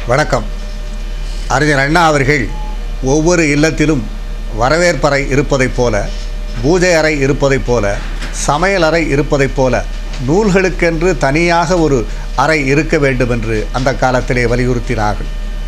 வணக்கம் அறிஞர் அண்ணா அவர்கள் ஒவ்வொரு இல்லத்திலும் வரவேற்பறை இருப்பதைப் போல பூஜை அறை இருப்பதைப் போல சமையல் அறை இருப்பதைப் போல நூல்களுக்கென்று தனியாக ஒரு அறை இருக்க வேண்டும் என்று அந்த காலத்திலே வலியுறுத்தினார்கள்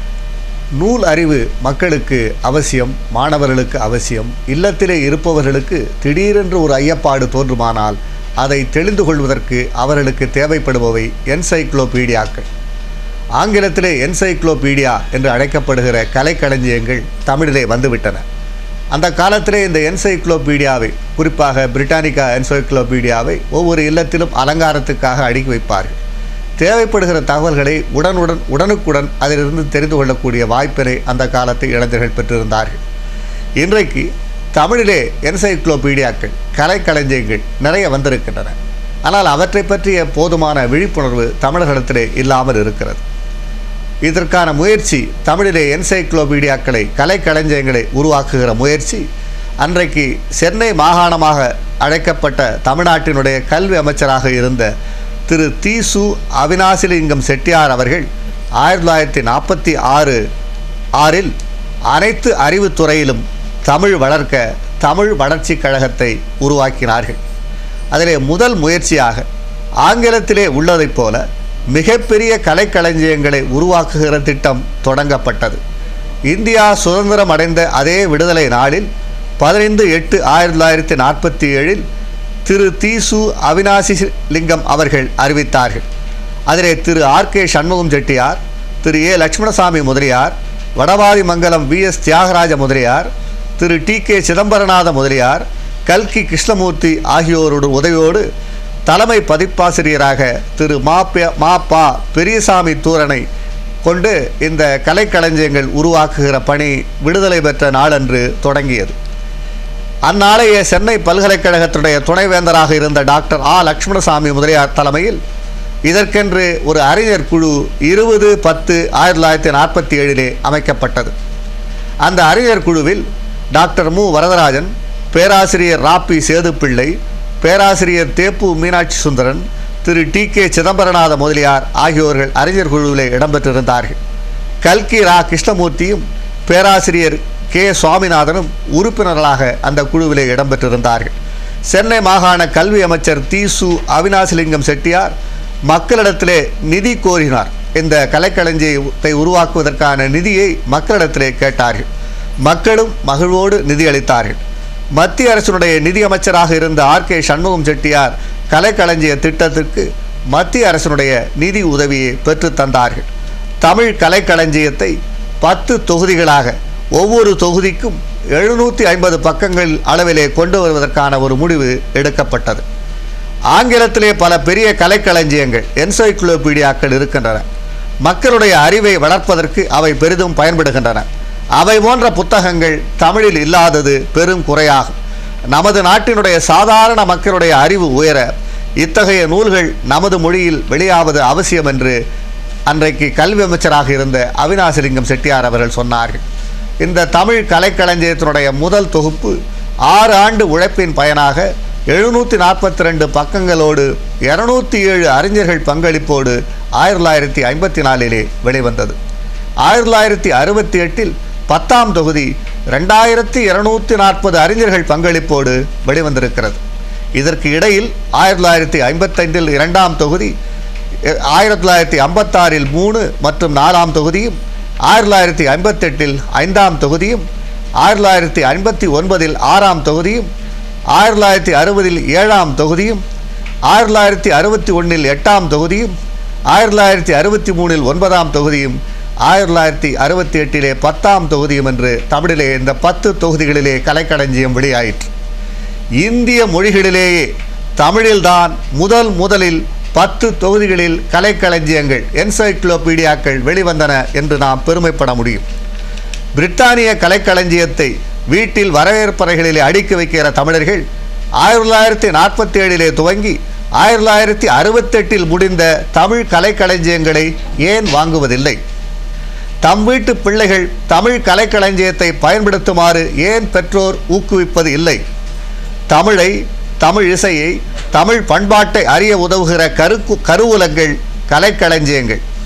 நூல் அறிவு மக்களுக்கு அவசியம் மாணவர்களுக்கு அவசியம் இல்லத்திலே இருப்பவர்களுக்கு திடீரென்று ஒரு ஐயப்பாடு தோன்றுமானால் அதை தெரிந்து கொள்வதற்கு அவர்களுக்கு தேவைப்படுபவை என்சைக்ளோபீடியாக்கள் ஆங்கிலத்திலே என்சைக்ளோபீடியா என்று அழைக்கப்படுகிற கலைக்களஞ்சியங்கள் தமிழிலே வந்துவிட்டன அந்த காலத்திலே இந்த என்சைக்ளோபீடியாவை குறிப்பாக பிரிட்டானிக்கா என்சைக்ளோபீடியாவை ஒவ்வொரு இல்லத்திலும் அலங்காரத்துக்காக அடுக்கி வைப்பார்கள் தேவைப்படுகிற தகவல்களை உடனுடன் உடனுக்குடன் அதிலிருந்து தெரிந்து கொள்ளக்கூடிய வாய்ப்பினை அந்த காலத்தில் இளைஞர்கள் பெற்றிருந்தார்கள் இன்றைக்கு தமிழிலே என்சைக்ளோபீடியாக்கள் கலைக்களஞ்சியங்கள் நிறைய வந்திருக்கின்றன ஆனால் அவற்றை பற்றிய போதுமான விழிப்புணர்வு தமிழர்களிடத்திலே இல்லாமல் இருக்கிறது இதற்கான முயற்சி தமிழிலே என்சைக்ளோபீடியாக்களை கலைக்களஞ்சியங்களை உருவாக்குகிற முயற்சி அன்றைக்கு சென்னை மாகாணமாக அழைக்கப்பட்ட தமிழ்நாட்டினுடைய கல்வி அமைச்சராக இருந்த திரு தீசு அவினாசிலிங்கம் செட்டியார் அவர்கள் ஆயிரத்தி தொள்ளாயிரத்தி நாற்பத்தி ஆறு ஆறில் அனைத்து அறிவுத்துறையிலும் தமிழ் வளர்க்க தமிழ் வளர்ச்சிக் கழகத்தை உருவாக்கினார்கள் அதிலே முதல் முயற்சியாக ஆங்கிலத்திலே உள்ளதைப் போல மிகப்பெரிய கலைக்களஞ்சியங்களை உருவாக்குகிற திட்டம் தொடங்கப்பட்டது இந்தியா சுதந்திரம் அடைந்த அதே விடுதலை நாளில் பதினைந்து எட்டு ஆயிரத்தி தொள்ளாயிரத்தி நாற்பத்தி ஏழில் திரு தீசு அவினாசி லிங்கம் அவர்கள் அறிவித்தார்கள் அதிலே Thiru R K Shanmugam Chettiar Thiru A Lakshmanasamy Mudaliar Vadavathi Mangalam V S Thyagaraja Mudaliar Thiru T K Chidambaranatha Mudaliar கல்கி கிருஷ்ணமூர்த்தி ஆகியோரோடு உதவியோடு தலைமை பதிப்பாசிரியராக திரு மா பே- மா பா பெரியசாமி தூரனை கொண்டு இந்த கலைக்களஞ்சியங்கள் உருவாக்குகிற பணி விடுதலை பெற்ற நாளன்று தொடங்கியது அந்நாளைய சென்னை பல்கலைக்கழகத்துடைய துணைவேந்தராக இருந்த டாக்டர் ஆ லக்ஷ்மணசாமி முதலியார் தலைமையில் இதற்கென்று ஒரு அறிஞர் குழு இருபது பத்து ஆயிரத்தி தொள்ளாயிரத்தி நாற்பத்தி ஏழிலே அமைக்கப்பட்டது அந்த அறிஞர் குழுவில் டாக்டர் மு வரதராஜன் பேராசிரியர் ராப்பி சேதுப்பிள்ளை பேராசிரியர் தேப்பு மீனாட்சி சுந்தரன் திரு டி கே சிதம்பரநாத முதலியார் ஆகியோர்கள் அறிஞர் குழுவிலே இடம்பெற்றிருந்தார்கள் கல்கி ரா கிருஷ்ணமூர்த்தியும் பேராசிரியர் கே சுவாமிநாதனும் உறுப்பினர்களாக அந்த குழுவிலே இடம்பெற்றிருந்தார்கள் சென்னை மாகாண கல்வி அமைச்சர் தீசு அவினாசிலிங்கம் செட்டியார் மக்களிடத்திலே நிதி கோரினார் இந்த கலைக்களஞ்சியத்தை உருவாக்குவதற்கான நிதியை மக்களிடத்திலே கேட்டார்கள் மக்களும் மகிழ்வோடு நிதியளித்தார்கள் மத்திய அரசினுடைய நிதி அமைச்சராக இருந்த ஆர் கே சண்முகம் செட்டியார் கலைக்களஞ்சிய திட்டத்திற்கு மத்திய அரசினுடைய நிதி உதவியை பெற்றுத் தந்தார்கள் தமிழ் கலைக்களஞ்சியத்தை பத்து தொகுதிகளாக ஒவ்வொரு தொகுதிக்கும் எழுநூற்றி ஐம்பது பக்கங்கள் அளவிலே கொண்டு வருவதற்கான ஒரு முடிவு எடுக்கப்பட்டது ஆங்கிலத்திலே பல பெரிய கலைக்களஞ்சியங்கள் என்சைக்ளோபீடியாக்கள் இருக்கின்றன மக்களுடைய அறிவை வளர்ப்பதற்கு அவை பெரிதும் பயன்படுகின்றன அவை போன்ற புத்தகங்கள் தமிழில் இல்லாதது பெரும் குறையாகும் நமது நாட்டினுடைய சாதாரண மக்களுடைய அறிவு உயர இத்தகைய நூல்கள் நமது மொழியில் வெளியாவது அவசியம் என்று அன்றைக்கு கல்வி அமைச்சராக இருந்த அவினாசிலிங்கம் செட்டியார் அவர்கள் சொன்னார்கள் இந்த தமிழ் கலைக்களஞ்சியத்தினுடைய முதல் தொகுப்பு ஆறு ஆண்டு உழைப்பின் பயனாக எழுநூற்றி நாற்பத்தி ரெண்டு பக்கங்களோடு இரநூத்தி ஏழு அறிஞர்கள் பங்களிப்போடு ஆயிரத்தி தொள்ளாயிரத்தி ஐம்பத்தி நாலிலே வெளிவந்தது ஆயிரத்தி தொள்ளாயிரத்தி அறுபத்தி எட்டில் பத்தாம் தொகுதி ரெண்டாயிரத்தி இருநூத்தி நாற்பது அறிஞர்கள் பங்களிப்போடு வெளிவந்திருக்கிறது இதற்கு இடையில் ஆயிரத்தி தொள்ளாயிரத்தி ஐம்பத்தைந்தில் இரண்டாம் தொகுதி எ- ஆயிரத்தி தொள்ளாயிரத்தி ஐம்பத்தாறில் மூணு மற்றும் நாலாம் தொகுதியும் ஆயிரத்தி தொள்ளாயிரத்தி ஐம்பத்தெட்டில் ஐந்தாம் தொகுதியும் ஆயிரத்தி தொள்ளாயிரத்தி ஐம்பத்தி ஒன்பதில் ஆறாம் தொகுதியும் ஆயிரத்தி தொள்ளாயிரத்தி அறுபதில் ஏழாம் தொகுதியும் ஆயிரத்தி தொள்ளாயிரத்தி அறுபத்தி ஒன்றில் எட்டாம் தொகுதியும் ஆயிரத்தி தொள்ளாயிரத்தி அறுபத்தி மூணில் ஒன்பதாம் தொகுதியும் ஆயிரத்தி தொள்ளாயிரத்தி அறுபத்தி எட்டிலே பத்தாம் தொகுதியும் என்று தமிழிலே இந்த பத்து தொகுதிகளிலே கலைக்களஞ்சியம் வெளியாயிற்று இந்திய மொழிகளிலேயே தமிழில்தான் முதல் முதலில் பத்து தொகுதிகளில் கலைக்களஞ்சியங்கள் என்சைக்ளோபீடியாக்கள் வெளிவந்தன என்று நாம் பெருமைப்பட முடியும் பிரிட்டானிய கலைக்களஞ்சியத்தை வீட்டில் வரவேற்பறைகளிலே அடுக்கி வைக்கிற தமிழர்கள் ஆயிரத்தி தொள்ளாயிரத்தி நாற்பத்தி ஏழிலே துவங்கி ஆயிரத்தி தொள்ளாயிரத்தி அறுபத்தெட்டில் முடிந்த தமிழ் கலைக்களஞ்சியங்களை ஏன் வாங்குவதில்லை தம் வீட்டு பிள்ளைகள் தமிழ் கலைக்களஞ்சியத்தை பயன்படுத்துமாறு ஏன் பெற்றோர் ஊக்குவிப்பது இல்லை தமிழை தமிழ் இசையை தமிழ் பண்பாட்டை அறிய உதவுகிற கருக்கு கருவூலங்கள் கலைக்களஞ்சியங்கள்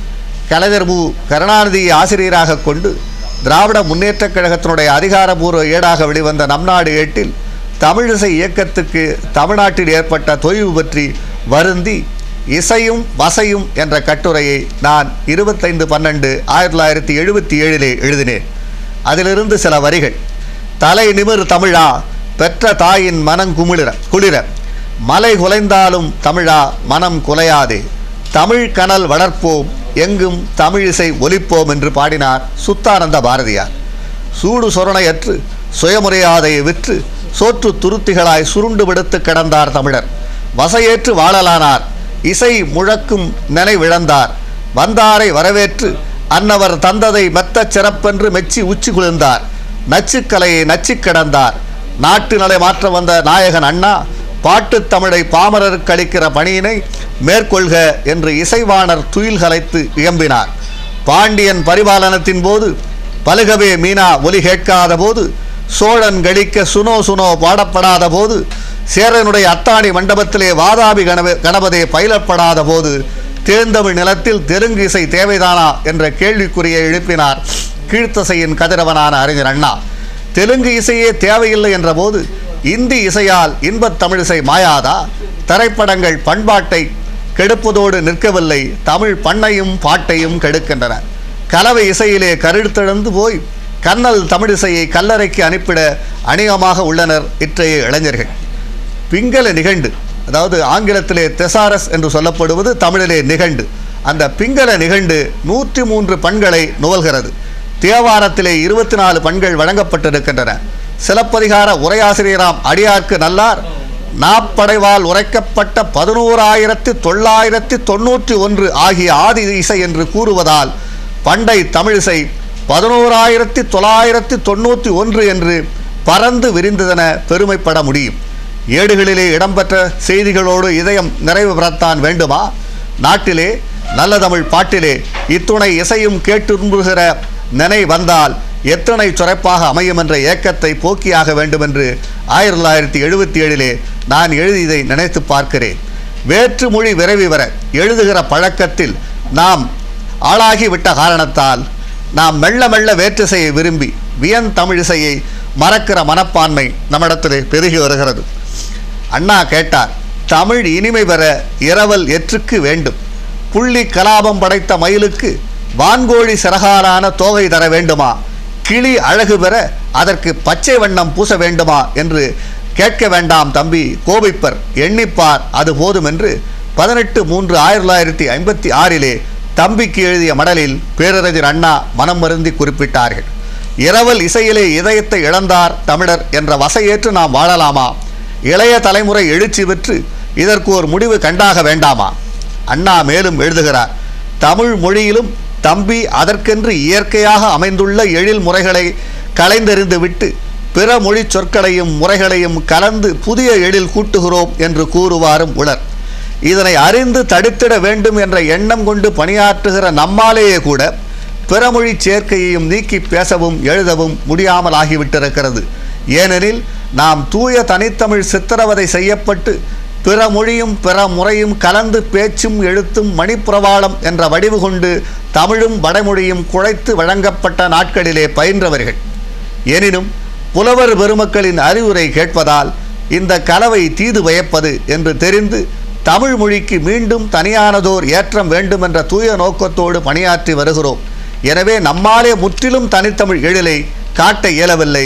கலைஞர் மு கருணாநிதியை ஆசிரியராக கொண்டு திராவிட முன்னேற்றக் கழகத்தினுடைய அதிகாரபூர்வ ஏடாக வெளிவந்த நம் நாடு ஏட்டில் தமிழிசை இயக்கத்துக்கு தமிழ்நாட்டில் ஏற்பட்ட தொய்வு பற்றி வருந்தி இசையும் வசையும் என்ற கட்டுரையை நான் இருபத்தைந்து பன்னெண்டு ஆயிரத்தி தொள்ளாயிரத்தி எழுபத்தி ஏழிலே எழுதினேன் அதிலிருந்து சில வரிகள் தலை நிமிர் தமிழா பெற்ற தாயின் மனம் குமிழிற குளிர மலை குலைந்தாலும் தமிழா மனம் குலையாதே தமிழ் கனல் வளர்ப்போம் எங்கும் தமிழிசை ஒலிப்போம் என்று பாடினார் சுத்தானந்த பாரதியார் சூடு சொரணையற்று சுயமுறையாதையை விற்று சோற்று துருத்திகளாய் சுருண்டு விடுத்து கிடந்தார் தமிழர் வசையேற்று வாழலானார் இசை முழக்கும் நினைவிழந்தார் வந்தாரை வரவேற்று அன்னவர் தந்ததை மெத்தச் சிறப்பென்று மெச்சி உச்சி குளிர்ந்தார் நச்சுக்கலையை நச்சிக் கிடந்தார் நாட்டு நலை மாற்ற வந்த நாயகன் அண்ணா பாட்டுத் தமிழை பாமரருக்கு அளிக்கிற பணியினை மேற்கொள்க என்று இசைவாணர் துயில் கலைத்து இயம்பினார் பாண்டியன் பரிபாலனத்தின் போது பலுகவே மீனா ஒலி கேட்காத போது சோழன் கழிக்க சுனோ சுனோ பாடப்படாத போது சேரனுடைய அத்தாணி மண்டபத்திலே வாதாபி கணப கணபதே பயிலப்படாத போது தேர்ந்தமிழ் நிலத்தில் தெலுங்கு இசை தேவைதானா என்ற கேள்விக்குறியை எழுப்பினார் கீழ்த்தசையின் கதிரவனான அறிஞர் அண்ணா தெலுங்கு இசையே தேவையில்லை என்றபோது இந்தி இசையால் இன்பத் தமிழிசை மாயாதா திரைப்படங்கள் பண்பாட்டை கெடுப்பதோடு நிற்கவில்லை தமிழ் பண்ணையும் பாட்டையும் கெடுக்கின்றன கலவை இசையிலே கருத்தெழுந்து போய் கண்ணல் தமிழிசையை கல்லறைக்கு அனுப்பிட அணியமாக உள்ளனர் இற்றைய இளைஞர்கள் பிங்கள நிகண்டு அதாவது ஆங்கிலத்திலே தெசாரஸ் என்று சொல்லப்படுவது தமிழிலே நிகண்டு அந்த பிங்கள நிகண்டு நூற்றி மூன்று பண்களை நுவல்கிறது தேவாரத்திலே இருபத்தி நாலு பண்கள் வழங்கப்பட்டிருக்கின்றன சிலப்பதிகார உரையாசிரியராம் அடியார்க்கு நல்லார் நாப்படைவால் உரைக்கப்பட்ட பதினோராயிரத்தி தொள்ளாயிரத்தி தொண்ணூற்றி ஒன்று ஆகிய ஆதி இசை என்று கூறுவதால் பண்டை தமிழிசை பதினோராயிரத்தி தொள்ளாயிரத்தி தொண்ணூற்றி ஒன்று என்று பறந்து விரிந்ததென பெருமைப்பட முடியும் ஏடுகளிலே இடம்பெற்ற செய்திகளோடு இதயம் நிறைவு பெறத்தான் வேண்டுமா நாட்டிலே நல்ல தமிழ் பாட்டிலே இத்துணை இசையும் கேட்டுரும்புகிற நினை வந்தால் எத்தனை சுரைப்பாக அமையும் என்ற ஏக்கத்தை போக்கியாக வேண்டும் என்று ஆயிரத்தி தொள்ளாயிரத்தி எழுபத்தி ஏழிலே நான் எழுதியதை நினைத்து பார்க்கிறேன் வேற்று மொழி விரைவி வர எழுதுகிற பழக்கத்தில் நாம் ஆளாகிவிட்ட காரணத்தால் நாம் மெல்ல மெல்ல வேற்றிசையை விரும்பி வியன் தமிழிசையை மறக்கிற மனப்பான்மை நம்மிடத்திலே பெருகி வருகிறது அண்ணா கேட்டார் தமிழ் இனிமை பெற இரவல் எற்றுக்கு வேண்டும் புள்ளி கலாபம் படைத்த மயிலுக்கு வான்கோழி சிறகாலான தோகை தர வேண்டுமா கிளி அழகு பெற அதற்கு பச்சை வண்ணம் பூச வேண்டுமா என்று கேட்க வேண்டாம் தம்பி கோபிப்பர் எண்ணிப்பார் அது போதும் என்று பதினெட்டு மூன்று ஆயிரத்தி தொள்ளாயிரத்தி ஐம்பத்தி ஆறிலே தம்பிக்கு எழுதிய மடலில் பேரறிஞர் அண்ணா மனம் வருந்தி குறிப்பிட்டார்கள் இரவல் இசையிலே இதயத்தை இழந்தார் தமிழர் என்ற வசையேற்று நாம் வாழலாமா இளைய தலைமுறை எழுச்சி பெற்று இதற்கு ஒரு முடிவு கண்டாக வேண்டாமா அண்ணா மேலும் எழுதுகிறார் தமிழ் மொழியிலும் தம்பி அதற்கென்று இயற்கையாக அமைந்துள்ள எழில் முறைகளை களைந்தெறிந்து விட்டு பிற மொழி சொற்களையும் முறைகளையும் கலந்து புதிய எழில் கூட்டுகிறோம் என்று கூறுவாரும் உளர் இதனை அறிந்து தடுத்திட வேண்டும் என்ற எண்ணம் கொண்டு பணியாற்றுகிற நம்மாலேயே கூட பிறமொழி சேர்க்கையையும் நீக்கி பேசவும் எழுதவும் முடியாமல் ஆகிவிட்டிருக்கிறது ஏனெனில் நாம் தூய தனித்தமிழ் சித்திரவதை செய்யப்பட்டு பிற மொழியும் பிற முறையும் கலந்து பேச்சும் எழுத்தும் மணிப்புறவாளம் என்ற வடிவு கொண்டு தமிழும் வடமொழியும் குழைத்து வழங்கப்பட்ட நாட்களிலே பயின்றவர்கள் எனினும் புலவர் பெருமக்களின் அறிவுரை கேட்பதால் இந்த கலவை தீது பயப்பது என்று தெரிந்து தமிழ் மொழிக்கு மீண்டும் தனியானதோர் ஏற்றம் வேண்டும் என்ற தூய நோக்கத்தோடு பணியாற்றி வருகிறோம் எனவே நம்மாலே முற்றிலும் தனித்தமிழ் எழிலை காட்ட இயலவில்லை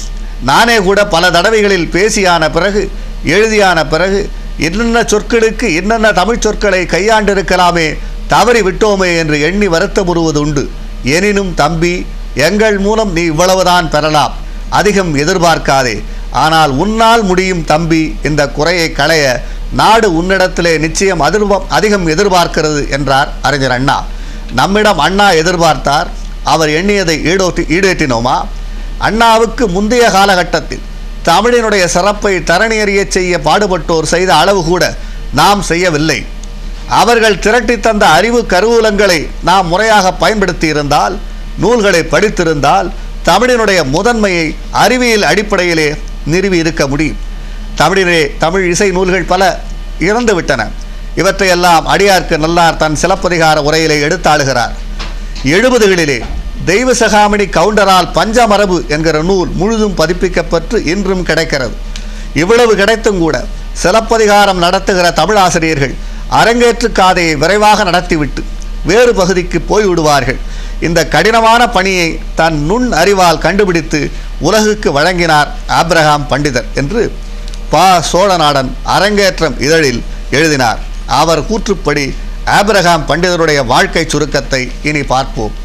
நானே கூட பல தடவைகளில் பேசியான பிறகு எழுதியான பிறகு என்னென்ன சொற்களுக்கு என்னென்ன தமிழ் சொற்களை கையாண்டிருக்கலாமே தவறி விட்டோமே என்று எண்ணி வருத்தமுறுவது உண்டு எனினும் தம்பி எங்கள் மூலம் நீ இவ்வளவுதான் பெறலாம் அதிகம் எதிர்பார்க்காதே ஆனால் உன்னால் முடியும் தம்பி இந்த குறையை களைய நாடு உன்னிடத்திலே நிச்சயம் அதிர்வ அதிகம் எதிர்பார்க்கிறது என்றார் அறிஞர் அண்ணா நம்மிடம் அண்ணா எதிர்பார்த்தார் அவர் எண்ணியதை ஈடோட்டி ஈடேற்றினோமா அண்ணாவுக்கு முந்தைய காலகட்டத்தில் தமிழினுடைய சிறப்பை தரணியறியச் செய்ய பாடுபட்டோர் செய்த அளவு கூட நாம் செய்யவில்லை அவர்கள் திரட்டி தந்த அறிவு கருவூலங்களை நாம் முறையாக பயன்படுத்தி இருந்தால் நூல்களை படித்திருந்தால் தமிழினுடைய முதன்மையை அறிவியல் அடிப்படையிலே நிறுவி இருக்க முடியும் தமிழிலே தமிழ் இசை நூல்கள் பல இறந்து விட்டன இவற்றையெல்லாம் அடியார்க்கு நல்லார் தன் சிலப்பதிகார உரையிலே எடுத்தாளுகிறார் எழுபதுகளிலே தெய்வ சகாமணி கவுண்டரால் பஞ்சமரபு என்கிற நூல் முழுதும் பதிப்பிக்கப்பட்டு இன்றும் கிடைக்கிறது இவ்வளவு கிடைத்தும் கூட சிலப்பதிகாரம் நடத்துகிற தமிழாசிரியர்கள் அரங்கேற்று காதையை விரைவாக நடத்திவிட்டு வேறு பகுதிக்கு போய்விடுவார்கள் இந்த கடினமான பணியை தன் நுண் அறிவால் கண்டுபிடித்து உலகுக்கு வழங்கினார் ஆப்ரஹாம் பண்டிதர் என்று பா சோழநாடன் அரங்கேற்றம் இதழில் எழுதினார் அவர் கூற்றுப்படி ஆபிரகாம் பண்டிதருடைய வாழ்க்கை சுருக்கத்தை இனி பார்ப்போம்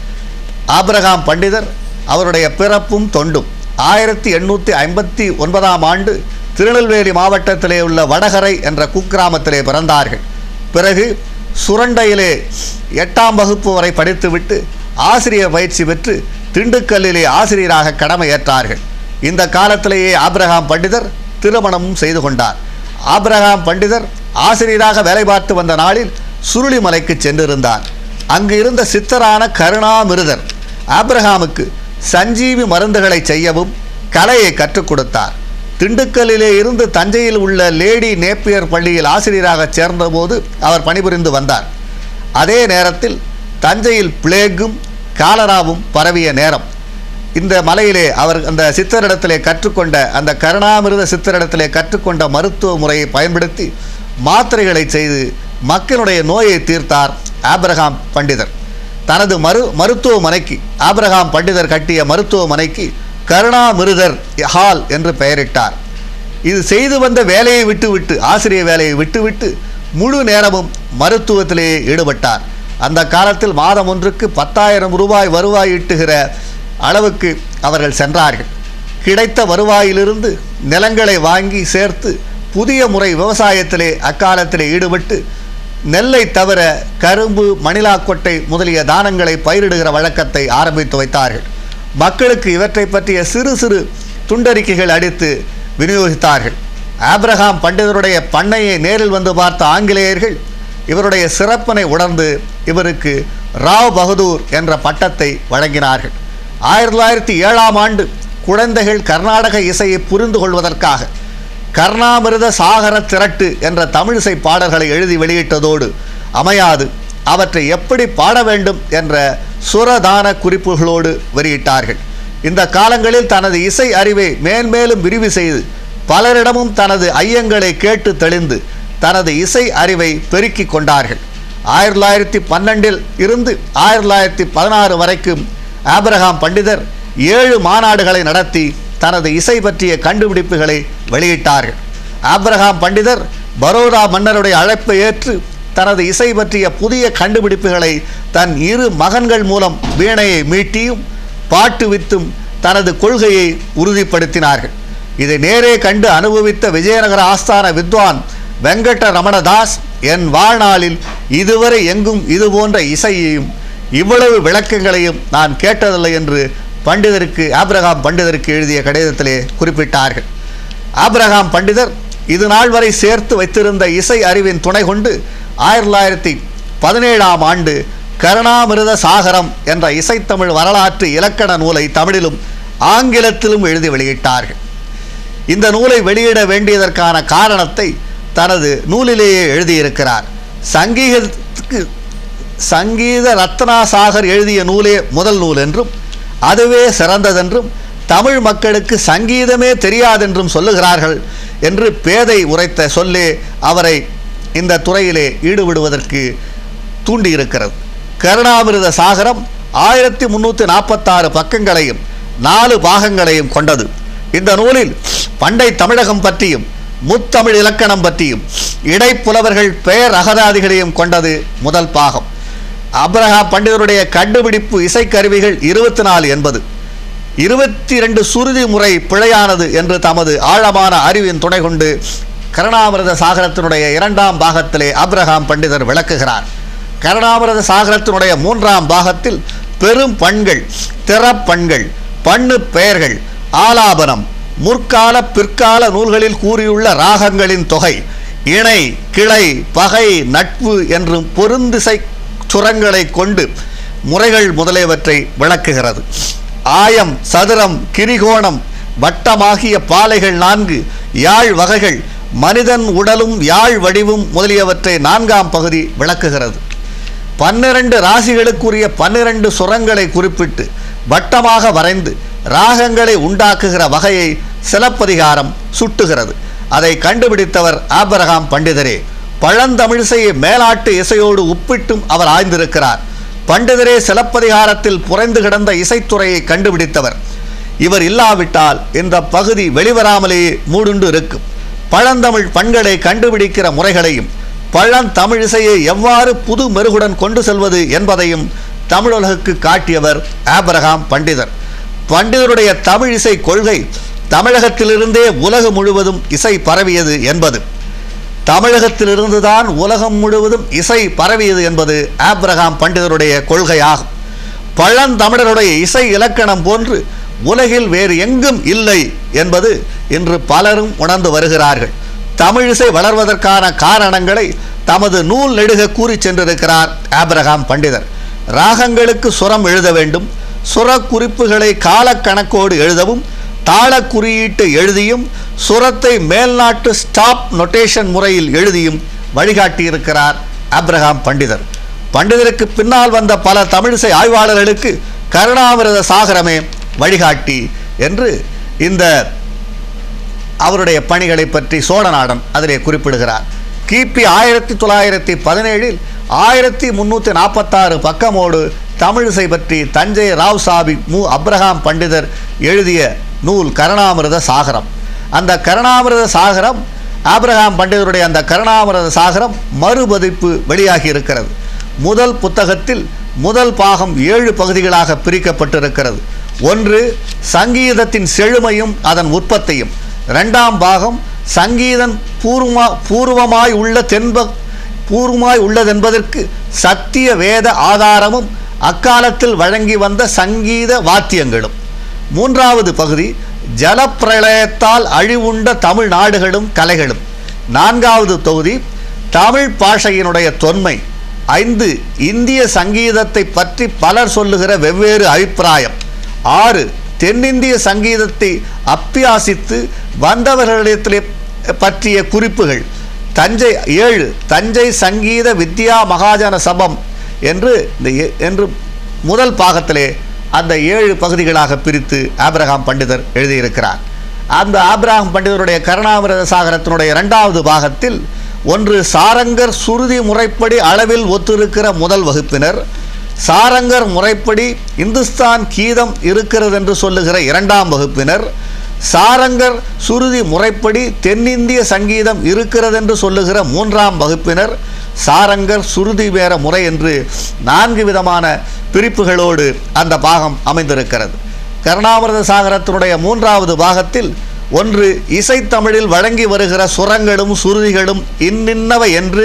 ஆபிரகாம் பண்டிதர் அவருடைய பிறப்பும் தொண்டும் ஆயிரத்தி எண்ணூற்றி ஐம்பத்தி ஒன்பதாம் ஆண்டு திருநெல்வேலி மாவட்டத்திலே உள்ள வடகரை என்ற குக்கிராமத்திலே பிறந்தார்கள் பிறகு சுரண்டையிலே எட்டாம் வகுப்பு வரை படித்துவிட்டு ஆசிரியர் பயிற்சி பெற்று திண்டுக்கல்லிலே ஆசிரியராக கடமையேற்றார்கள் இந்த காலத்திலேயே ஆபிரகாம் பண்டிதர் திருமணமும் செய்து கொண்டார் ஆபிரகாம் பண்டிதர் ஆசிரியராக வேலை பார்த்து வந்த நாளில் சுருளிமலைக்கு சென்றிருந்தார் அங்கு இருந்த சித்தரான கருணாமிருதர் ஆபிரகாமுக்கு சஞ்சீவி மருந்துகளை செய்யவும் கலையை கற்றுக் கொடுத்தார் திண்டுக்கல்லிலே இருந்து தஞ்சையில் உள்ள லேடி நேப்பியர் பள்ளியில் ஆசிரியராக சேர்ந்தபோது அவர் பணிபுரிந்து வந்தார் அதே நேரத்தில் தஞ்சையில் பிளேகும் காலராவும் பரவிய நேரம் இந்த மலையிலே அவர் அந்த சித்தரிடத்திலே கற்றுக்கொண்ட அந்த கருணாமிருத சித்தரிடத்திலே கற்றுக்கொண்ட மருத்துவ முறையை பயன்படுத்தி மாத்திரைகளை செய்து மக்களுடைய நோயை தீர்த்தார் ஆபிரகாம் பண்டிதர் தனது மரு மருத்துவமனைக்கு ஆபிரகாம் பண்டிதர் கட்டிய மருத்துவமனைக்கு கருணாமிருதர் ஹால் என்று பெயரிட்டார் இது செய்து வந்த வேலையை விட்டுவிட்டு ஆசிரியர் வேலையை விட்டுவிட்டு முழு நேரமும் மருத்துவத்திலேயே ஈடுபட்டார் அந்த காலத்தில் மாதம் ஒன்றுக்கு பத்தாயிரம் ரூபாய் வருவாய் ஈட்டுகிற அளவுக்கு அவர்கள் சென்றார்கள் கிடைத்த வருவாயிலிருந்து நிலங்களை வாங்கி சேர்த்து புதிய முறை விவசாயத்திலே அக்காலத்திலே ஈடுபட்டு நெல்லை தவிர கரும்பு மணிலாக்கொட்டை முதலிய தானங்களை பயிரிடுகிற வழக்கத்தை ஆரம்பித்து வைத்தார்கள் மக்களுக்கு இவற்றை பற்றிய சிறு சிறு துண்டறிக்கைகள் அடித்து விநியோகித்தார்கள் ஆபிரகாம் பண்டிதருடைய பண்ணையை நேரில் வந்து பார்த்த ஆங்கிலேயர்கள் இவருடைய சிறப்பினை உணர்ந்து இவருக்கு ராவ் பகதூர் என்ற பட்டத்தை வழங்கினார்கள் ஆயிரத்தி தொள்ளாயிரத்தி ஏழாம் ஆண்டு குழந்தைகள் கர்நாடக இசையை புரிந்து கொள்வதற்காக கர்ணாமிருத சாகர திரட்டு என்ற தமிழிசை பாடல்களை எழுதி வெளியிட்டதோடு அமையாது அவற்றை எப்படி பாட வேண்டும் என்ற சுரதான குறிப்புகளோடு வெளியிட்டார்கள் இந்த காலங்களில் தனது இசை அறிவை மேன்மேலும் விரிவு செய்து பலரிடமும் தனது ஐயங்களை கேட்டு தெளிந்து தனது இசை அறிவை பெருக்கிக் கொண்டார்கள் ஆயிரத்தி தொள்ளாயிரத்தி பன்னெண்டில் இருந்து ஆயிரத்தி தொள்ளாயிரத்தி பதினாறு வரைக்கும் ஆபிரகாம் பண்டிதர் ஏழு மாநாடுகளை நடத்தி தனது இசை பற்றிய கண்டுபிடிப்புகளை வெளியிட்டார்கள் ஆபிரகாம் பண்டிதர் பரோடா மன்னருடைய அழைப்பை ஏற்று தனது இசை பற்றிய புதிய கண்டுபிடிப்புகளை தன் இரு மகன்கள் மூலம் வீணையை மீட்டியும் பாட்டு வித்தும் தனது கொள்கையை உறுதிப்படுத்தினார்கள் இதை நேரே கண்டு அனுபவித்த விஜயநகர ஆஸ்தான வித்வான் வெங்கட்ட ரமணதாஸ் என் வாழ்நாளில் இதுவரை எங்கும் இதுபோன்ற இசையையும் இவ்வளவு விளக்கங்களையும் நான் கேட்டதில்லை என்று பண்டிதருக்கு ஆபிரகாம் பண்டிதருக்கு எழுதிய கடிதத்திலே குறிப்பிட்டார்கள் ஆபிரகாம் பண்டிதர் இது நாள் வரை சேர்த்து வைத்திருந்த இசை அறிவின் துணை கொண்டு ஆயிரத்தி தொள்ளாயிரத்தி பதினேழாம் ஆண்டு கருணாமிருத சாகரம் என்ற இசைத்தமிழ் வரலாற்று இலக்கண நூலை தமிழிலும் ஆங்கிலத்திலும் எழுதி வெளியிட்டார்கள் இந்த நூலை வெளியிட வேண்டியதற்கான காரணத்தை தனது நூலிலேயே எழுதியிருக்கிறார் சங்கீதத்துக்கு சங்கீத ரத்னாசாகர் எழுதிய நூலே முதல் நூல் என்றும் அதுவே சிறந்ததென்றும் தமிழ் மக்களுக்கு சங்கீதமே தெரியாதென்றும் சொல்லுகிறார்கள் என்று பேதை உரைத்த சொல்லே அவரை இந்த துறையிலே ஈடுபடுவதற்கு தூண்டியிருக்கிறது கருணாமிருத சாகரம் ஆயிரத்தி முந்நூற்றி நாற்பத்தாறு பக்கங்களையும் நாலு பாகங்களையும் கொண்டது இந்த நூலில் பண்டை தமிழகம் பற்றியும் முத்தமிழ் இலக்கணம் பற்றியும் இடைப்புலவர்கள் பெயர் அகராதிகளையும் கொண்டது முதல் பாகம் அப்ரஹா பண்டிதருடைய கண்டுபிடிப்பு இசைக்கருவிகள் இருபத்தி நாலு என்பது இருபத்தி ரெண்டு சுருதி முறை பிழையானது என்று தமது ஆழமான அறிவின் துணை கொண்டு கருணாமிரத சாகரத்தினுடைய இரண்டாம் பாகத்திலே அப்ரஹாம் பண்டிதர் விளக்குகிறார் கருணாமிரத சாகரத்தினுடைய மூன்றாம் பாகத்தில் பெரும் பண்கள் திறப்பண்கள் பண்ணு பெயர்கள் ஆலாபனம் முற்கால பிற்கால நூல்களில் கூறியுள்ள ராகங்களின் தொகை இணை கிளை பகை நட்பு என்றும் பொருந்திசை சுரங்களை கொண்டு முறைகள் முதலியவற்றை விளக்குகிறது ஆயம் சதுரம் கிரிகோணம் வட்டமாகிய பாலைகள் நான்கு யாழ் வகைகள் மனிதன் உடலும் யாழ் வடிவும் முதலியவற்றை நான்காம் பகுதி விளக்குகிறது பன்னிரண்டு ராசிகளுக்குரிய பன்னிரண்டு சுரங்களை குறிப்பிட்டு வட்டமாக வரைந்து ராகங்களை உண்டாக்குகிற வகையை சிலப்பதிகாரம் சுட்டுகிறது அதை கண்டுபிடித்தவர் ஆபிரகாம் பண்டிதரே பழந்தமிழிசையை மேலாட்டு இசையோடு ஒப்பிட்டும் அவர் ஆய்ந்திருக்கிறார் பண்டிதரே சிலப்பதிகாரத்தில் புரைந்து கிடந்த இசைத்துறையை கண்டுபிடித்தவர் இவர் இல்லாவிட்டால் இந்த பகுதி வெளிவராமலேயே மூடுண்டு இருக்கும் பழந்தமிழ் பண்களை கண்டுபிடிக்கிற முறைகளையும் பழந்தமிழிசையை எவ்வாறு புது மெருகுடன் கொண்டு செல்வது என்பதையும் தமிழுலகுக்கு காட்டியவர் ஆபிரகாம் பண்டிதர் பண்டிதருடைய தமிழ் இசை கொள்கை தமிழகத்திலிருந்தே உலகம் முழுவதும் இசை பரவியது என்பது தமிழகத்திலிருந்துதான் உலகம் முழுவதும் இசை பரவியது என்பது ஆபிரகாம் பண்டிதருடைய கொள்கையாகும் பழந்தமிழருடைய இசை இலக்கணம் போன்று உலகில் வேறு எங்கும் இல்லை என்பது இன்று பலரும் உணர்ந்து வருகிறார்கள் தமிழிசை வளர்வதற்கான காரணங்களை தமது நூல் நெடுக கூறி சென்றிருக்கிறார் ஆபிரகாம் பண்டிதர் ராகங்களுக்கு சுரம் எழுத வேண்டும் சுர குறிப்புகளை காலக்கணக்கோடு எழுதவும் தாள குறியீட்டு எழுதியும் சுரத்தை மேல்நாட்டு ஸ்டாப் நொட்டேஷன் முறையில் எழுதியும் வழிகாட்டியிருக்கிறார் ஆப்ரஹாம் பண்டிதர் பண்டிதருக்கு பின்னால் வந்த பல தமிழிசை ஆய்வாளர்களுக்கு கருணாமிரத சாகரமே வழிகாட்டி என்று இந்த அவருடைய பணிகளை பற்றி சோழநாடன் அதிலே குறிப்பிடுகிறார் கிபி ஆயிரத்தி தொள்ளாயிரத்தி பதினேழில் ஆயிரத்தி முந்நூற்றி நாற்பத்தாறு பக்கமோடு தமிழிசை பற்றி தஞ்சை ராவ் சாபி மு அப்ரஹாம் பண்டிதர் எழுதிய நூல் கருணாமிரத சாகரம் அந்த கருணாமிரத சாகரம் ஆபிரகாம் பண்டிதருடைய அந்த கருணாமிரத சாகரம் மறுபதிப்பு வெளியாகி இருக்கிறது முதல் புத்தகத்தில் முதல் பாகம் ஏழு பகுதிகளாக பிரிக்கப்பட்டிருக்கிறது ஒன்று சங்கீதத்தின் செழுமையும் அதன் உற்பத்தியும் இரண்டாம் பாகம் சங்கீதம் பூர்வமா பூர்வமாய் உள்ள தென்ப பூர்வமாய் உள்ளதென்பதற்கு சத்திய வேத ஆதாரமும் அக்காலத்தில் வழங்கி வந்த சங்கீத வாத்தியங்களும் மூன்றாவது பகுதி ஜலப்பிரளயத்தால் அழிவுண்ட தமிழ் நாடுகளும் கலைகளும் நான்காவது தொகுதி தமிழ் பாஷையினுடைய தொன்மை ஐந்து இந்திய சங்கீதத்தை பற்றி பலர் சொல்லுகிற வெவ்வேறு அபிப்பிராயம் ஆறு தென்னிந்திய சங்கீதத்தை அப்பியாசித்து வந்தவர்களிடத்திலே பற்றிய குறிப்புகள் தஞ்சை ஏழு தஞ்சை சங்கீத வித்யா மகாஜன சபம் என்று இந்த ஏ- என்று முதல் பாகத்திலே அந்த ஏழு பகுதிகளாக பிரித்து ஆபிரகாம் பண்டிதர் எழுதியிருக்கிறார் அந்த ஆபிரகாம் பண்டிதருடைய கருணாமிரத சாகரத்தினுடைய இரண்டாவது பாகத்தில் ஒன்று சாரங்கர் சுருதி முறைப்படி அளவில் ஒத்திருக்கிற முதல் வகுப்பினர் சாரங்கர் முறைப்படி இந்துஸ்தான் கீதம் இருக்கிறது என்று சொல்லுகிற இரண்டாம் வகுப்பினர் சாரங்கர் சுருதி முறைப்படி தென்னிந்திய சங்கீதம் இருக்கிறது என்று சொல்லுகிற மூன்றாம் வகுப்பினர் சாரங்கர் சுருதி வேற முறை என்று நான்கு விதமான பிரிப்புகளோடு அந்த பாகம் அமைந்திருக்கிறது கருணாமிரத சாகரத்தினுடைய மூன்றாவது பாகத்தில் ஒன்று இசைத்தமிழில் வழங்கி வருகிற சுரங்களும் சுருதிகளும் இன்னின்னவை என்று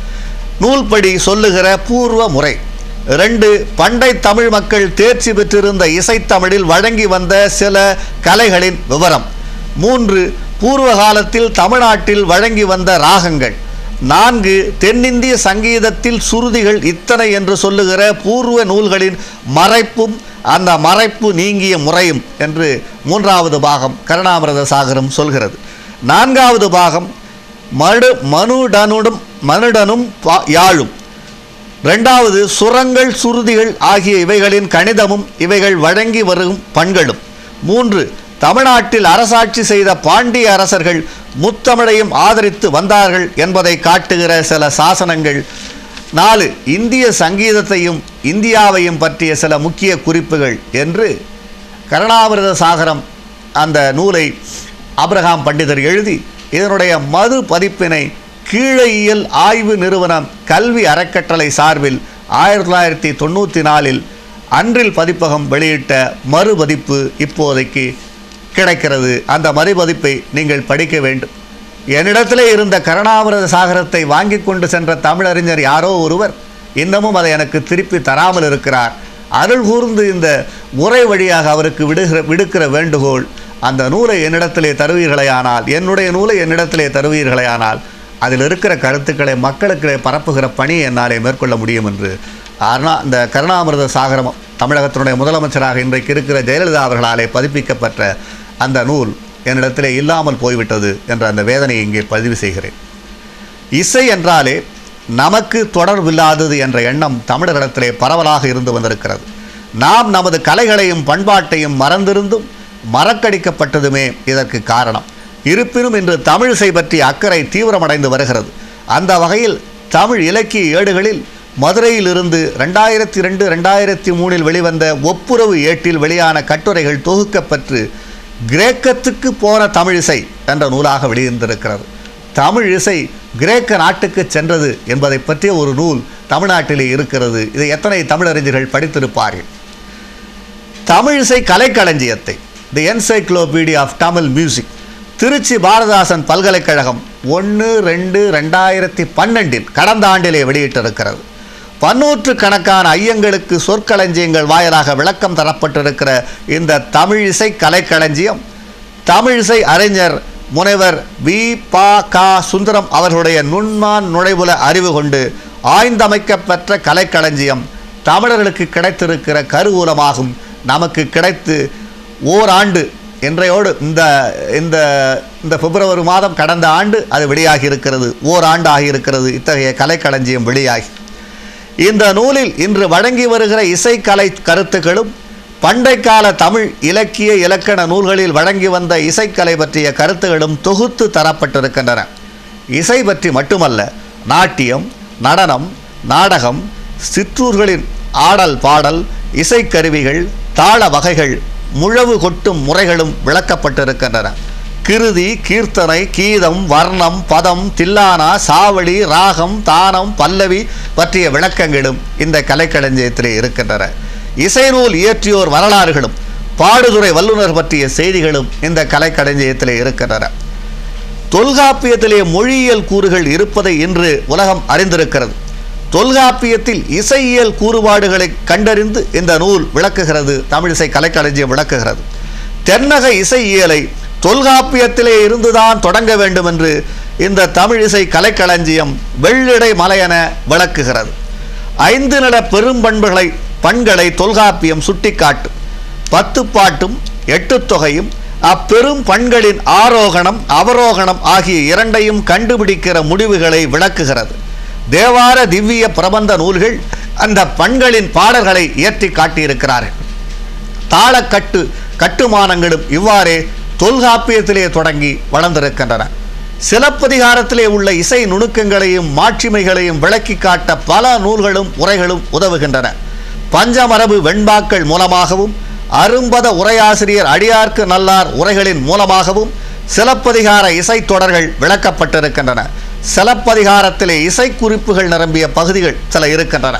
நூல்படி சொல்லுகிற பூர்வ முறை ரெண்டு பண்டை தமிழ் மக்கள் தேர்ச்சி பெற்றிருந்த இசைத்தமிழில் வழங்கி வந்த சில கலைகளின் விவரம் மூன்று பூர்வ காலத்தில் தமிழ்நாட்டில் வழங்கி வந்த ராகங்கள் நான்கு தென்னிந்திய சங்கீதத்தில் சுருதிகள் இத்தனை என்று சொல்லுகிற பூர்வ நூல்களின் மறைப்பும் அந்த மறைப்பு நீங்கிய முறையும் என்று மூன்றாவது பாகம் கருணாமிரத சாகரம் சொல்கிறது நான்காவது பாகம் மடு மனுடனுடும் மனுடனும் பா- யாழும் ரெண்டாவது சுரங்கள் சுருதிகள் ஆகிய இவைகளின் கணிதமும் இவைகள் வழங்கி வரும் பண்களும் மூன்று தமிழ்நாட்டில் அரசாட்சி செய்த பாண்டிய அரசர்கள் முத்தமிழையும் ஆதரித்து வந்தார்கள் என்பதை காட்டுகிற சில சாசனங்கள் நாலு இந்திய சங்கீதத்தையும் இந்தியாவையும் பற்றிய சில முக்கிய குறிப்புகள் என்று கருணாமிரத சாகரம் அந்த நூலை அப்ரஹாம் பண்டிதர் எழுதி இதனுடைய மறு பதிப்பினை கீழையியல் ஆய்வு நிறுவனம் கல்வி அறக்கட்டளை சார்பில் ஆயிரத்தி தொள்ளாயிரத்தி தொண்ணூற்றி நாலில் அன்றில் பதிப்பகம் வெளியிட்ட மறுபதிப்பு இப்போதைக்கு கிடைக்கிறது அந்த மறுபதிப்பை நீங்கள் படிக்க வேண்டும் என்னிடத்திலே இருந்த கருணாமிரத சாகரத்தை வாங்கி கொண்டு சென்ற தமிழறிஞர் யாரோ ஒருவர் இன்னமும் அதை எனக்கு திருப்பி தராமல் இருக்கிறார் அருள் கூர்ந்து இந்த முறை வழியாக அவருக்கு விடுகிற விடுக்கிற வேண்டுகோள் அந்த நூலை என்னிடத்திலே தருவீர்களேயானால் என்னுடைய நூலை என்னிடத்திலே தருவீர்களேயானால் அதில் இருக்கிற கருத்துக்களை மக்களுக்கு பரப்புகிற பணியை என்னாலே மேற்கொள்ள முடியும் என்று ஆனால் இந்த கருணாமிரத சாகரம் தமிழகத்தினுடைய முதலமைச்சராக இன்றைக்கு இருக்கிற ஜெயலலிதா அவர்களாலே பதிப்பிக்கப்பட்ட அந்த நூல் என்னிடத்திலே இல்லாமல் போய்விட்டது என்ற அந்த வேதனையை இங்கே பதிவு செய்கிறேன் இசை என்றாலே நமக்கு தொடர்பில்லாதது என்ற எண்ணம் தமிழரிடத்திலே பரவலாக இருந்து வந்திருக்கிறது நாம் நமது கலைகளையும் பண்பாட்டையும் மறந்திருந்தும் மறக்கடிக்கப்பட்டதுமே இதற்கு காரணம் இருப்பினும் இன்று தமிழிசை பற்றிய அக்கறை தீவிரமடைந்து வருகிறது அந்த வகையில் தமிழ் இலக்கிய ஏடுகளில் மதுரையிலிருந்து ரெண்டாயிரத்தி ரெண்டு ரெண்டாயிரத்தி மூணில் வெளிவந்த ஒப்புரவு ஏட்டில் வெளியான கட்டுரைகள் தொகுக்கப்பெற்று கிரேக்கத்துக்கு போன தமிழிசை என்ற நூலாக வெளியிருந்திருக்கிறது தமிழ் இசை கிரேக்க நாட்டுக்கு சென்றது என்பதை பற்றிய ஒரு நூல் தமிழ்நாட்டிலே இருக்கிறது இதை எத்தனை தமிழறிஞர்கள் படித்திருப்பார்கள் தமிழிசை கலைக்களஞ்சியத்தை the encyclopedia of Tamil music Tiruchi Bharathidasan பல்கலைக்கழகம் ஒன்று ரெண்டு ரெண்டாயிரத்தி பன்னெண்டில் கடந்த ஆண்டிலே வெளியிட்டிருக்கிறது பன்னூற்று கணக்கான ஐயங்களுக்கு சொற்களஞ்சியங்கள் வாயிலாக விளக்கம் தரப்பட்டிருக்கிற இந்த தமிழிசை கலைக்களஞ்சியம் தமிழிசை அறிஞர் முனைவர் வி பா கா சுந்தரம் அவர்களுடைய நுண்மான் நுழைவுல அறிவு கொண்டு ஆய்ந்தமைக்கப்பெற்ற கலைக்களஞ்சியம் தமிழர்களுக்கு கிடைத்திருக்கிற கருவூலமாகும் நமக்கு கிடைத்து ஓராண்டு இன்றையோடு இந்த இந்த இந்த பிப்ரவரி மாதம் கடந்த ஆண்டு அது வெளியாகி இருக்கிறது ஓராண்டு ஆகியிருக்கிறது இத்தகைய கலைக்களஞ்சியம் வெளியாகி இந்த நூலில் இன்று வழங்கி வருகிற இசைக்கலை கருத்துக்களும் பண்டைக்கால தமிழ் இலக்கிய இலக்கண நூல்களில் வழங்கி வந்த இசைக்கலை பற்றிய கருத்துகளும் தொகுத்து தரப்பட்டிருக்கின்றன இசை பற்றி மட்டுமல்ல நாட்டியம் நடனம் நாடகம் சிற்றூர்களின் ஆடல் பாடல் இசைக்கருவிகள் தாள வகைகள் முழவு கொட்டும் முறைகளும் விளக்கப்பட்டிருக்கின்றன கிருதி கீர்த்தனை கீதம் வர்ணம் பதம் தில்லானா சாவடி ராகம் தானம் பல்லவி பற்றிய விளக்கங்களும் இந்த கலைக்களஞ்சியத்திலே இருக்கின்றன இசைநூல் இயற்றியோர் வரலாறுகளும் பாடுதுறை வல்லுநர் பற்றிய செய்திகளும் இந்த கலைக்களஞ்சியத்திலே இருக்கின்றன தொல்காப்பியத்திலே மொழியியல் கூறுகள் இருப்பதை இன்று உலகம் அறிந்திருக்கிறது தொல்காப்பியத்தில் இசையியல் கூறுபாடுகளை கண்டறிந்து இந்த நூல் விளக்குகிறது தமிழிசை கலைக்களஞ்சியம் விளக்குகிறது தென்னக இசையியலை தொல்காப்பியத்திலே இருந்துதான் தொடங்க வேண்டும் என்று இந்த தமிழிசை கலைக்களஞ்சியம் வெள்ளிடை மலையென விளக்குகிறது ஐந்து நில பெரும்பண்புகளை பண்களை தொல்காப்பியம் சுட்டிக்காட்டும் பத்து பாட்டும் எட்டு தொகையும் அப்பெரும் பண்களின் ஆரோகணம் அவரோகணம் ஆகிய இரண்டையும் கண்டுபிடிக்கிற முடிவுகளை விளக்குகிறது தேவார திவ்ய பிரபந்த நூல்கள் அந்த பண்களின் பாடல்களை இயற்றி காட்டியிருக்கிறார்கள் தாளக்கட்டு கட்டுமானங்களும் இவ்வாறே தொல்காப்பியத்திலே தொடங்கி வளர்ந்திருக்கின்றன சிலப்பதிகாரத்திலே உள்ள இசை நுணுக்கங்களையும் மாட்சிமைகளையும் விளக்கி காட்ட பல நூல்களும் உரைகளும் உதவுகின்றன பஞ்சமரபு வெண்பாக்கள் மூலமாகவும் அரும்பத உரையாசிரியர் அடியார்க்கு நல்லார் உரைகளின் மூலமாகவும் சிலப்பதிகார இசைத் தொடர்கள் விளக்கப்பட்டிருக்கின்றன சிலப்பதிகாரத்திலே இசைக்குறிப்புகள் நிரம்பிய பகுதிகள் சில இருக்கின்றன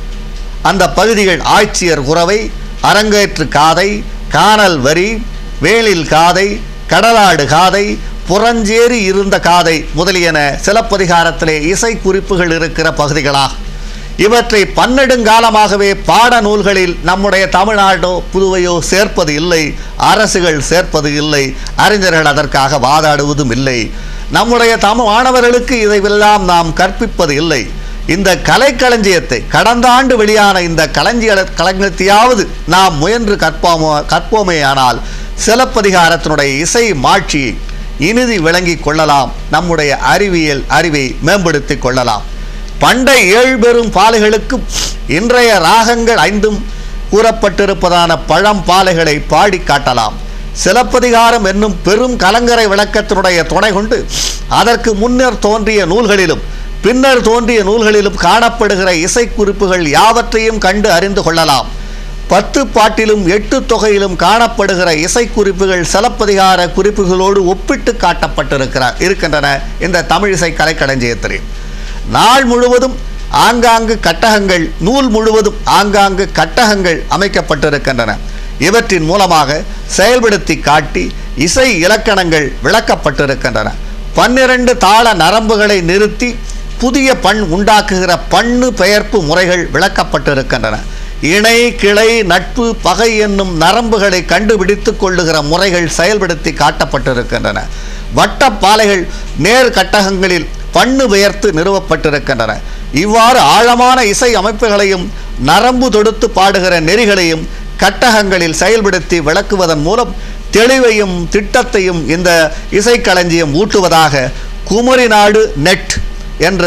அந்த பகுதிகள் ஆட்சியர் குறவை அரங்கேற்று காதை காணல் வரி வேலில் காதை கடலாடு காதை புறஞ்சேறி இருந்த காதை முதலியன சிலப்பதிகாரத்திலே இசை குறிப்புகள் இருக்கிற பகுதிகளாகும் இவற்றை பன்னெடுங்காலமாகவே பாட நூல்களில் நம்முடைய தமிழ்நாடோ புதுவையோ சேர்ப்பது இல்லை அரசுகள் சேர்ப்பது இல்லை அறிஞர்கள் அதற்காக வாதாடுவதும் இல்லை நம்முடைய தமிழ் மாணவர்களுக்கு இதையெல்லாம் நாம் கற்பிப்பது இல்லை இந்த கலைக்களஞ்சியத்தை கடந்த ஆண்டு வெளியான இந்த களஞ்சிய களஞ்சியத்தையாவது நாம் முயன்று கற்போமோ கற்போமே ஆனால் சிலப்பதிகாரத்தினுடைய இசை மாட்சியை இனிதி விளங்கிக் கொள்ளலாம் நம்முடைய அறிவியல் அறிவை மேம்படுத்திக் கொள்ளலாம் பண்டை ஏழு பெரும் பாலைகளுக்கும் இன்றைய ராகங்கள் ஐந்தும் கூறப்பட்டிருப்பதான பழம் பாலைகளை பாடி காட்டலாம் சிலப்பதிகாரம் என்னும் பெரும் கலங்கரை விளக்கத்தினுடைய துணை கொண்டு அதற்கு முன்னர் தோன்றிய நூல்களிலும் பின்னர் தோன்றிய நூல்களிலும் காணப்படுகிற இசைக்குறிப்புகள் யாவற்றையும் கண்டு அறிந்து கொள்ளலாம் பத்து பாட்டிலும் எட்டு தொகையிலும் காணப்படுகிற இசைக்குறிப்புகள் சிலப்பதிகார குறிப்புகளோடு ஒப்பிட்டு காட்டப்பட்டிருக்கிறார் இருக்கின்றன இந்த தமிழிசை கலைக்களஞ்சியத்திலே நாள் முழுவதும் ஆங்காங்கு கட்டகங்கள் நூல் முழுவதும் ஆங்காங்கு கட்டகங்கள் அமைக்கப்பட்டிருக்கின்றன இவற்றின் மூலமாக செயல்படுத்தி காட்டி இசை இலக்கணங்கள் விளக்கப்பட்டிருக்கின்றன பன்னிரண்டு தாள நரம்புகளை நிறுத்தி புதிய பண் உண்டாக்குகிற பண்ணு பெயர்ப்பு முறைகள் விளக்கப்பட்டிருக்கின்றன இணை கிளை நட்பு பகை என்னும் நரம்புகளை கண்டுபிடித்து கொள்ளுகிற முறைகள் செயல்படுத்தி காட்டப்பட்டிருக்கின்றன வட்டப்பாலைகள் நேர் கட்டகங்களில் பண்ணு பெயர்த்து நிறுவப்பட்டிருக்கின்றன இவ்வாறு ஆழமான இசை அமைப்புகளையும் நரம்பு தொடுத்து பாடுகிற நெறிகளையும் கட்டகங்களில் செயல்படுத்தி விளக்குவதன் மூலம் தெளிவையும் திட்டத்தையும் இந்த இசைக்களஞ்சியம் ஊட்டுவதாக குமரி நாடு நெட் என்று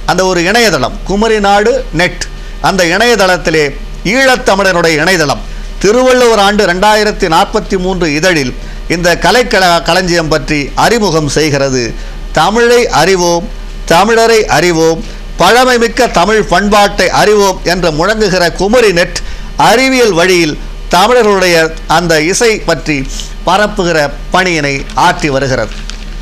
அந்த ஒரு இணையதளம் குமரி நாடு நெட் அந்த இணையதளத்திலே ஈழத்தமிழனுடைய இணையதளம் திருவள்ளுவர் ஆண்டு ரெண்டாயிரத்தி நாற்பத்தி மூன்று இதழில் இந்த கலைக்கள களஞ்சியம் பற்றி அறிமுகம் செய்கிறது தமிழை அறிவோம் தமிழரை அறிவோம் பழமைமிக்க தமிழ் பண்பாட்டை அறிவோம் என்று முழங்குகிற குமரி நெட் அறிவியல் வழியில் தமிழர்களுடைய அந்த இசை பற்றி பரப்புகிற பணியினை ஆற்றி வருகிறது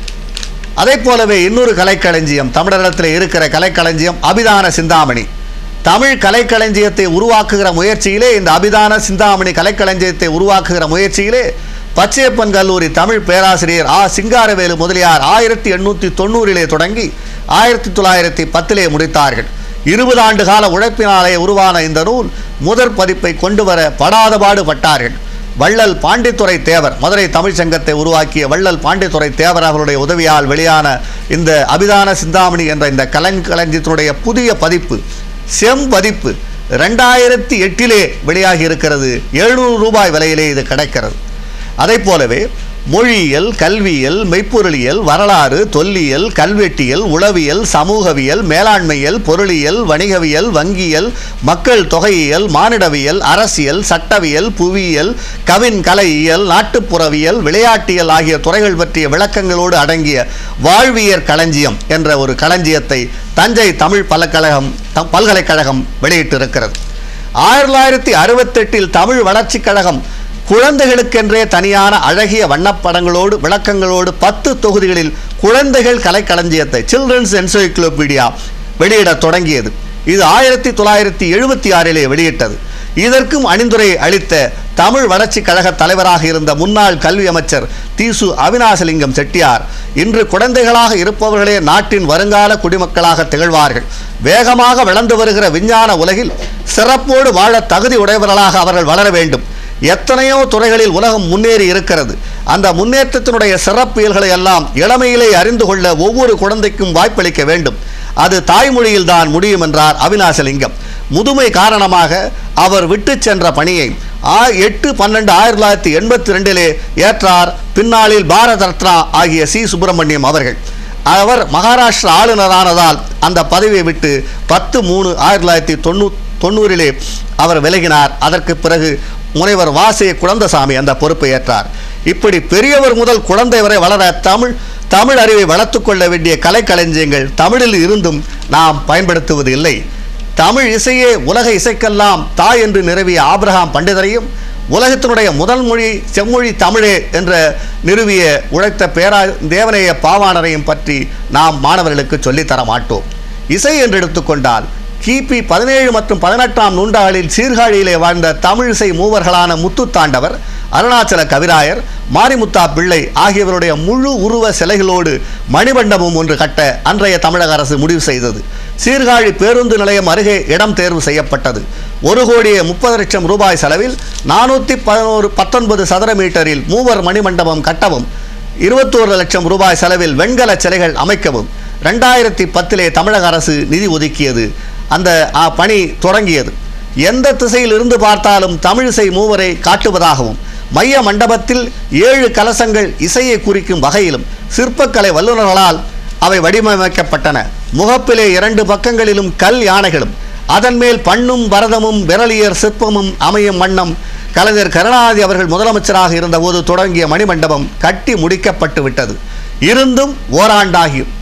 அதே போலவே இன்னொரு கலைக்களஞ்சியம் தமிழகத்தில் இருக்கிற கலைக்களஞ்சியம் அபிதான சிந்தாமணி தமிழ் கலைக்களஞ்சியத்தை உருவாக்குகிற முயற்சியிலே இந்த அபிதான சிந்தாமணி கலைக்களஞ்சியத்தை உருவாக்குகிற முயற்சியிலே பச்சையப்பன் கல்லூரி தமிழ் பேராசிரியர் ஆ சிங்காரவேலு முதலியார் ஆயிரத்தி எண்ணூற்றி தொண்ணூறிலே தொடங்கி ஆயிரத்தி தொள்ளாயிரத்தி பத்திலே முடித்தார்கள் இருபது ஆண்டு கால உழைப்பினாலே உருவான இந்த நூல் முதற் பதிப்பை கொண்டு வர படாத பாடுபட்டார்கள் வள்ளல் பாண்டித்துறை தேவர் மதுரை தமிழ்ச் சங்கத்தை உருவாக்கிய வள்ளல் பாண்டித்துறை தேவர் அவருடைய உதவியால் வெளியான இந்த அபிதான சிந்தாமணி என்ற இந்த கலஞ்சலஞ்சியத்தினுடைய புதிய பதிப்பு செம்பதிப்பு ரெண்டாயிரத்தி எட்டிலே வெளியாகி இருக்கிறது எழுநூறு ரூபாய் விலையிலே இது கிடைக்கிறது அதை போலவே மொழியியல் கல்வியியல் மெய்ப்பொருளியல் வரலாறு தொல்லியல் கல்வெட்டியல் உளவியல் சமூகவியல் மேலாண்மையியல் பொருளியல் வணிகவியல் வங்கியல் மக்கள் தொகையியல் மானிடவியல் அரசியல் சட்டவியல் புவியியல் கவின் கலையியல் நாட்டுப்புறவியல் விளையாட்டியல் ஆகிய துறைகள் பற்றிய விளக்கங்களோடு அடங்கிய வாழ்வியற் களஞ்சியம் என்ற ஒரு களஞ்சியத்தை தஞ்சை தமிழ் பல்கலைக்கழகம் த- பல்கலைக்கழகம் வெளியிட்டிருக்கிறது ஆயிரத்தி தொள்ளாயிரத்தி அறுபத்தெட்டில் தமிழ் வளர்ச்சிக் கழகம் குழந்தைகளுக்கென்றே தனியான அழகிய வண்ணப்படங்களோடு விளக்கங்களோடு பத்து தொகுதிகளில் குழந்தைகள் கலைக்களஞ்சியத்தை சில்ட்ரன்ஸ் என்சைக்ளோபீடியா வெளியிடத் தொடங்கியது இது ஆயிரத்தி தொள்ளாயிரத்தி எழுபத்தி ஆறிலே வெளியிட்டது இதற்கும் அணிந்துரை அளித்த தமிழ் வளர்ச்சிக் கழக தலைவராக இருந்த முன்னாள் கல்வி அமைச்சர் தீசு அவிநாசலிங்கம் செட்டியார் இன்று குழந்தைகளாக இருப்பவர்களே நாட்டின் வருங்கால குடிமக்களாக திகழ்வார்கள் வேகமாக வளர்ந்து வருகிற விஞ்ஞான உலகில் சிறப்போடு வாழ தகுதி உடையவர்களாக அவர்கள் வளர வேண்டும் எத்தனையோ துறைகளில் உலகம் முன்னேறி இருக்கிறது அந்த முன்னேற்றத்தினுடைய சிறப்பியல்களை எல்லாம் இளமையிலே அறிந்து கொள்ள ஒவ்வொரு குழந்தைக்கும் வாய்ப்பளிக்க வேண்டும் அது தாய்மொழியில் தான் முடியும் என்றார் அவிநாசலிங்கம் முதுமை காரணமாக அவர் விட்டு சென்ற பணியை ஆ எட்டு பன்னெண்டு ஆயிரத்தி தொள்ளாயிரத்தி எண்பத்தி ரெண்டிலே ஏற்றார் பின்னாளில் பாரத ரத்னா ஆகிய சி சுப்பிரமணியம் அவர்கள் அவர் மகாராஷ்டிரா ஆளுநரானதால் அந்த பதவியை விட்டு பத்து மூணு ஆயிரத்தி தொள்ளாயிரத்தி தொண்ணூ தொண்ணூறிலே அவர் விலகினார் அதற்கு பிறகு முனைவர் வாசே குழந்தசாமி அந்த பொறுப்பை ஏற்றார் இப்படி பெரியவர் முதல் குழந்தை வரை வளர தமிழ் தமிழ் அறிவை வளர்த்துக் கொள்ள வேண்டிய கலைக்களஞ்சியங்கள் தமிழில் இருந்தும் நாம் பயன்படுத்துவது இல்லை தமிழ் இசையே உலக இசைக்கெல்லாம் தாய் என்று நிறுவிய ஆபிரகாம் பண்டிதரையும் உலகத்தினுடைய முதல் மொழி செம்மொழி தமிழே என்ற நிறுவிய உழைத்த பேரா தேவநேய பாவாணரையும் பற்றி நாம் மாணவர்களுக்கு சொல்லித்தர மாட்டோம் இசை என்று எடுத்துக்கொண்டால் கிபி பதினேழு மற்றும் பதினெட்டாம் நூண்டாளில் சீர்காழியிலே வாழ்ந்த தமிழிசை மூவர்களான முத்துத்தாண்டவர் அருணாச்சல கவிராயர் மாரிமுத்தா பிள்ளை ஆகியவருடைய முழு உருவ சிலைகளோடு மணிமண்டபம் ஒன்று கட்ட அன்றைய தமிழக அரசு முடிவு செய்தது சீர்காழி பேருந்து நிலையம் அருகே இடம் தேர்வு செய்யப்பட்டது ஒரு கோடியே முப்பது லட்சம் ரூபாய் செலவில் நானூற்றி பதினோரு பத்தொன்பது சதுர மீட்டரில் மூவர் மணிமண்டபம் கட்டவும் இருபத்தோரு லட்சம் ரூபாய் செலவில் வெண்கல சிலைகள் அமைக்கவும் ரெண்டாயிரத்தி பத்திலே தமிழக அரசு நிதி ஒதுக்கியது அந்த ஆ, பணி தொடங்கியது எந்த திசையில் இருந்து பார்த்தாலும் தமிழிசை மூவரை காட்டுவதாகவும் மைய மண்டபத்தில் ஏழு கலசங்கள் இசையை குறிக்கும் வகையிலும் சிற்பக்கலை வல்லுநர்களால் அவை வடிவமைக்கப்பட்டன முகப்பிலே இரண்டு பக்கங்களிலும் கல் யானைகளும் அதன் மேல் பண்ணும் பரதமும் விரலியர் சிற்பமும் அமையும் வண்ணம் கலைஞர் கருணாநிதி அவர்கள் முதலமைச்சராக இருந்தபோது தொடங்கிய மணிமண்டபம் கட்டி முடிக்கப்பட்டு விட்டது இருந்தும் ஓராண்டாகியும்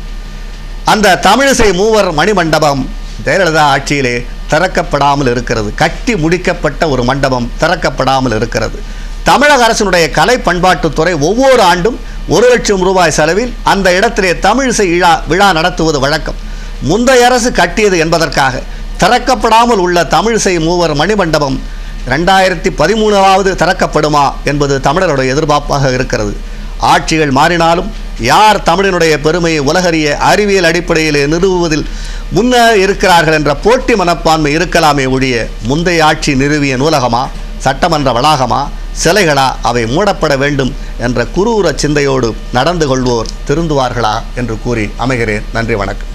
அந்த தமிழிசை மூவர் மணிமண்டபம் ஜெயலலிதா ஆட்சியிலே திறக்கப்படாமல் இருக்கிறது கட்டி முடிக்கப்பட்ட ஒரு மண்டபம் திறக்கப்படாமல் இருக்கிறது தமிழக அரசினுடைய கலை பண்பாட்டுத்துறை ஒவ்வொரு ஆண்டும் ஒரு லட்சம் ரூபாய் செலவில் அந்த இடத்திலே தமிழிசை விழா விழா நடத்துவது வழக்கம் முந்தைய அரசு கட்டியது என்பதற்காக திறக்கப்படாமல் உள்ள தமிழிசை மூவர் மணிமண்டபம் ரெண்டாயிரத்தி பதிமூணாவது திறக்கப்படுமா என்பது தமிழருடைய எதிர்பார்ப்பாக இருக்கிறது ஆட்சிகள் மாறினாலும் யார் தமிழினுடைய பெருமையை உலகறிய அறிவியல் அடிப்படையிலே நிறுவுவதில் முன்ன இருக்கிறார்கள் என்ற போட்டி மனப்பான்மை இருக்கலாமே ஒழிய முந்தைய ஆட்சி நிறுவிய நூலகமா சட்டமன்ற வளாகமா சிலைகளா அவை மூடப்பட வேண்டும் என்ற குரூர சிந்தையோடு நடந்து கொள்வோர் திருந்துவார்களா என்று கூறி அமைகிறேன் நன்றி வணக்கம்